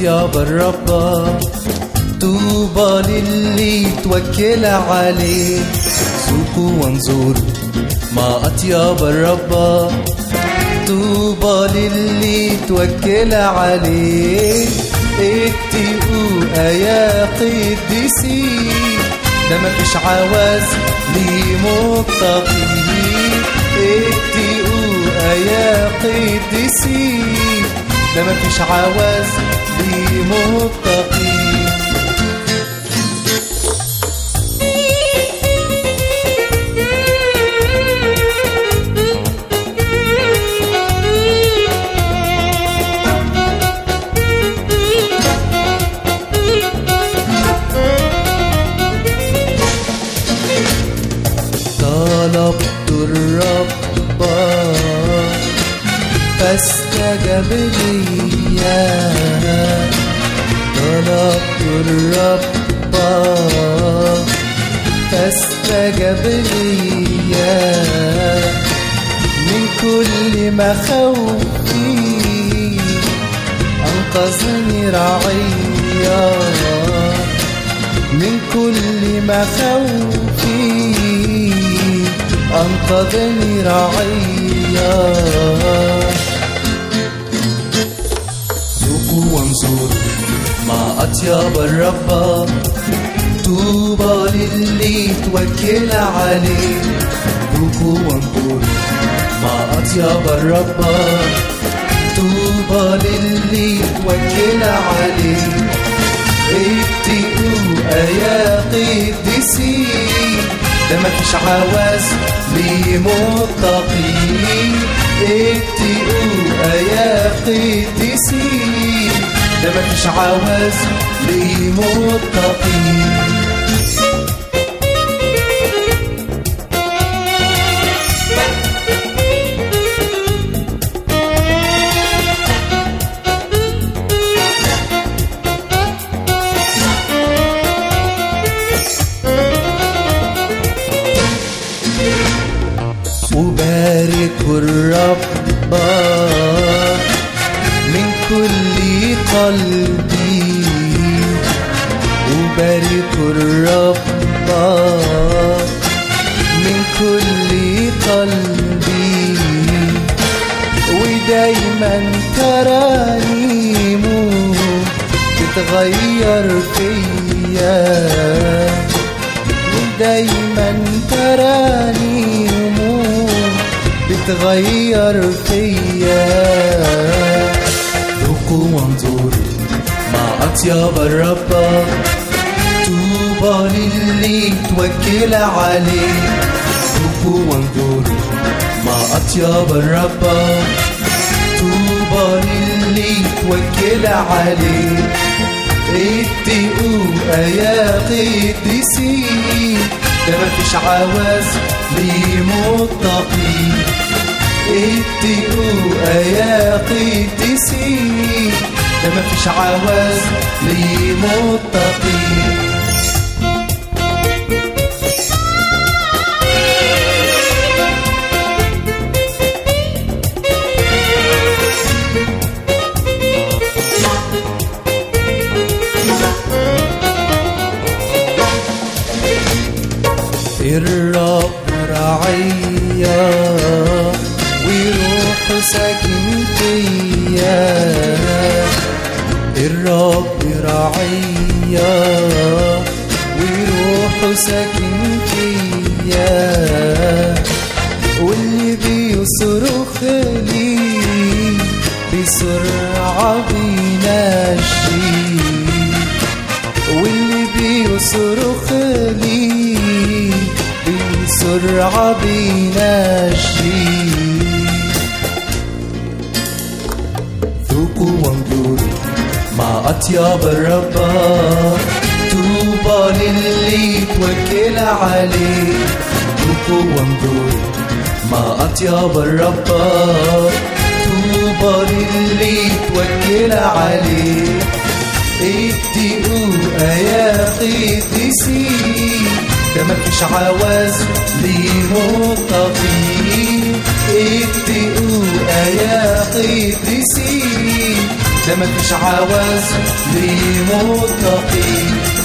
أطيب الرب طوبى للي توكل عليه سوقوا وانظروا ما أطيب الرب طوبى للي توكل عليه اتقوا يا قديسين ده مفيش عواز لمتقين اتقوا يا قديسين ده مفيش عواز لمتقين طلبت الرب فاستجاب لي طلبت الرب فاستجاب لي من كل مخاوفي أنقذني رعيا من كل مخاوفي أنقذني رعيا ذوقوا وانظروا ما أطيب الرب طوبى للي توكل عليه ذوقوا وانظروا ما أطيب الرب طوبى للي توكل عليه اتقوا يا قديسين ده مفيش عواز لمتقين اتقوا يا قديسين ده مفيش عواز لمتقين أبارك الرب من كل قلبي أبارك الرب من كل قلبي ودايما ترانيمه تتغير فيا ودايما ترانيمه بتغير فيا ذوقوا وانظروا ما أطيب الرب طوبى للي توكل عليه ذوقوا وانظروا ما أطيب الرب طوبى للي توكل عليه اتقوا يا قديسين ده مفيش عواز لمتقين اتقوا يا قديسين ده مفيش عواز لمتقين الرب رعيا وروح ساكن فيا الرب رعيا وروح ساكن فيا واللي بيصرخ لي بسرعة بينشي واللي بيصرخ لي بسرعة بينشي ذوقوا وانظروا ما أطيب الرب طوبى للي توكل عليه ذوقوا وانظروا ما أطيب الرب طوبى للي توكل عليه اتقوا يا قديسين ده مفيش عواز لمتقين اتقوا يا قديسين ده مفيش عوز لمتقين